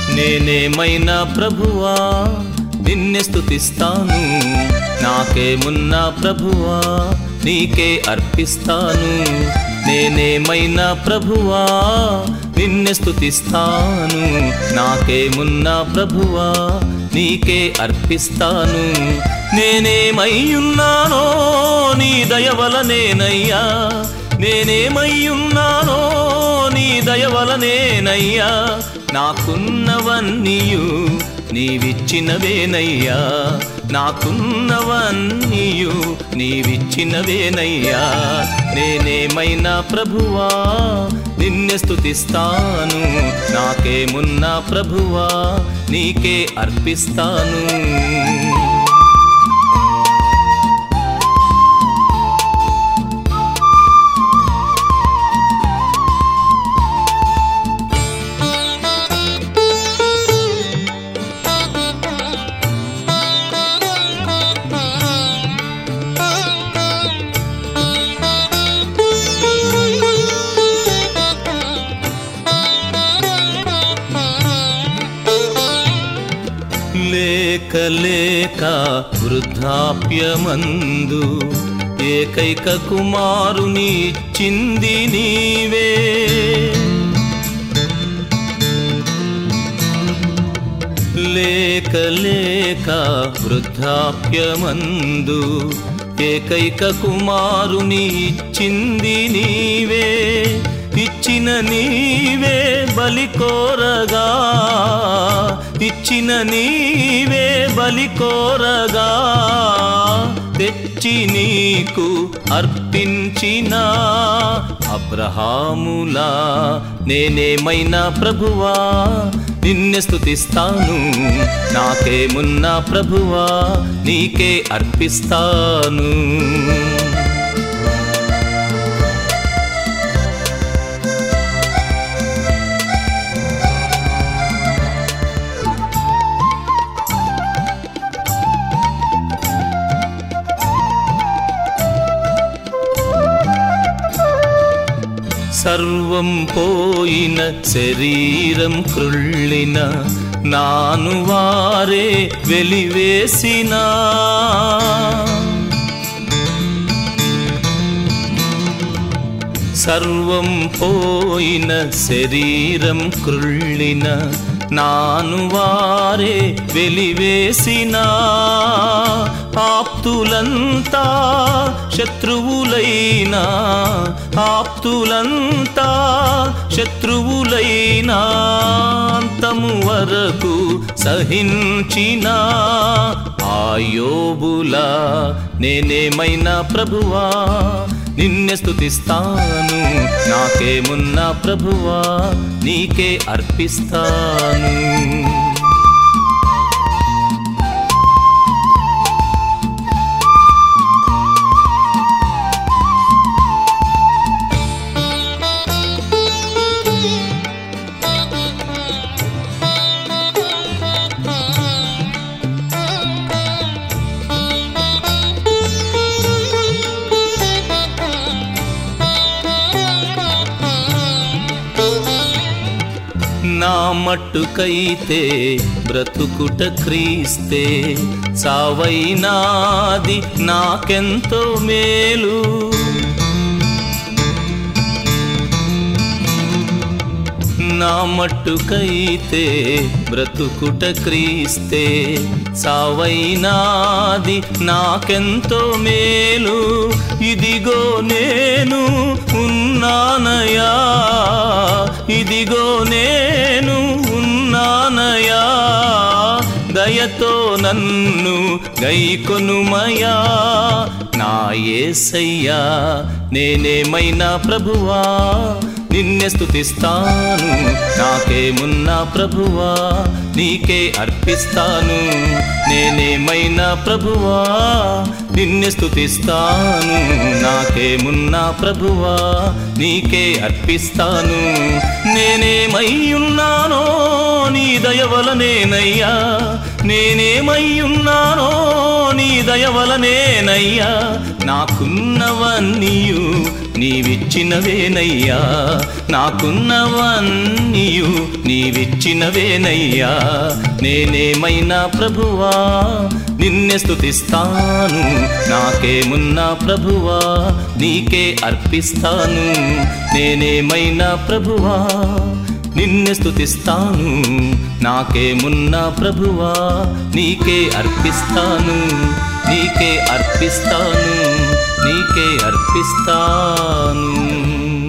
నేనేమైనా ప్రభువా నిన్నే స్తుతిస్తాను నాకేమున్నా ప్రభువా నీకే అర్పిస్తాను నేనేమైనా ప్రభువా నిన్నే స్తుతిస్తాను నాకేమున్నా ప్రభువా నీకే అర్పిస్తాను నేనేమై ఉన్నానో నీ దయవలనేనయ్యా నేనేమై ఉన్నానో నీ దయవలనేనయ్యా నాకున్నవన్నీయు నీవిచ్చినవేనయ్యా నాకున్నవన్నీయు నీవిచ్చినవేనయ్యా నేనేమైనా ప్రభువా నిన్నే స్తుతిస్తాను నాకేమున్నా ప్రభువా నీకే అర్పిస్తాను లేక లేక వృద్ధాప్యమందు ఏకైక కుమారుని చింది నీవే లేక లేక వృద్ధాప్యమందు ఏకైక కుమారుని ఇచ్చింది నీవే ఇచ్చిన నీవే బలి కోరగా ఇచ్చిన నీవే బలి కోరగా తెచ్చి నీకు అర్పించిన అబ్రహాములా నేనేమైనా ప్రభువా నిన్నే స్తుతిస్తాను నాకేమున్నా ప్రభువా నీకే అర్పిస్తాను సర్వం పోయిన శరీరం కృళ్ళిన నాను వారే వెలివేసినా సర్వం పోయిన శరీరం కృళ్ళిన నాను వారే వెలివేసినా ఆప్తులంతా శత్రువులైనా ఆప్తులంతా శత్రువులైనా అంతము వరకు సహించిన ఆయోబులా నేనేమైనా ప్రభువా నిన్నే స్తుతిస్తాను నాకేమున్నా ప్రభువా నీకే అర్పిస్తాను నా మట్టుకైతే బ్రతుకుట క్రీస్తే సావైనాది నాకెంతో మేలు నా మట్టుకైతే బ్రతుకుట క్రీస్తే సావైనాది నాకెంతో మేలు ఇదిగో నేను ఉన్నానయా ఇదిగో నేను ఉన్నానయా దయతో నన్ను గైకొనుమయా నా ఏసయ్యా నేనేమైనా ప్రభువా నిన్నే స్తుతిస్తాను నాకేమున్నా ప్రభువా నీకే అర్పిస్తాను నేనేమైనా ప్రభువా నిన్నే స్తుతిస్తాను నాకేమున్నా ప్రభువా నీకే అర్పిస్తాను నేనేమై ఉన్నానో నీ దయవలనేనయ్యా నేనేమై ఉన్నానో నీ దయవలనేనయ్యా నాకున్నవన్నీయు నీవిచ్చినవేనయ్యా నాకున్నవన్నీయు నీవిచ్చినవేనయ్యా నేనేమైనా ప్రభువా నిన్నే స్తుతిస్తాను నాకేమున్నా ప్రభువా నీకే అర్పిస్తాను నేనేమైనా ప్రభువా నిన్ను స్తుతిస్తాను నాకేమున్నా ప్రభువా నీకే అర్పిస్తాను నీకే అర్పిస్తాను నీకే అర్పిస్తాను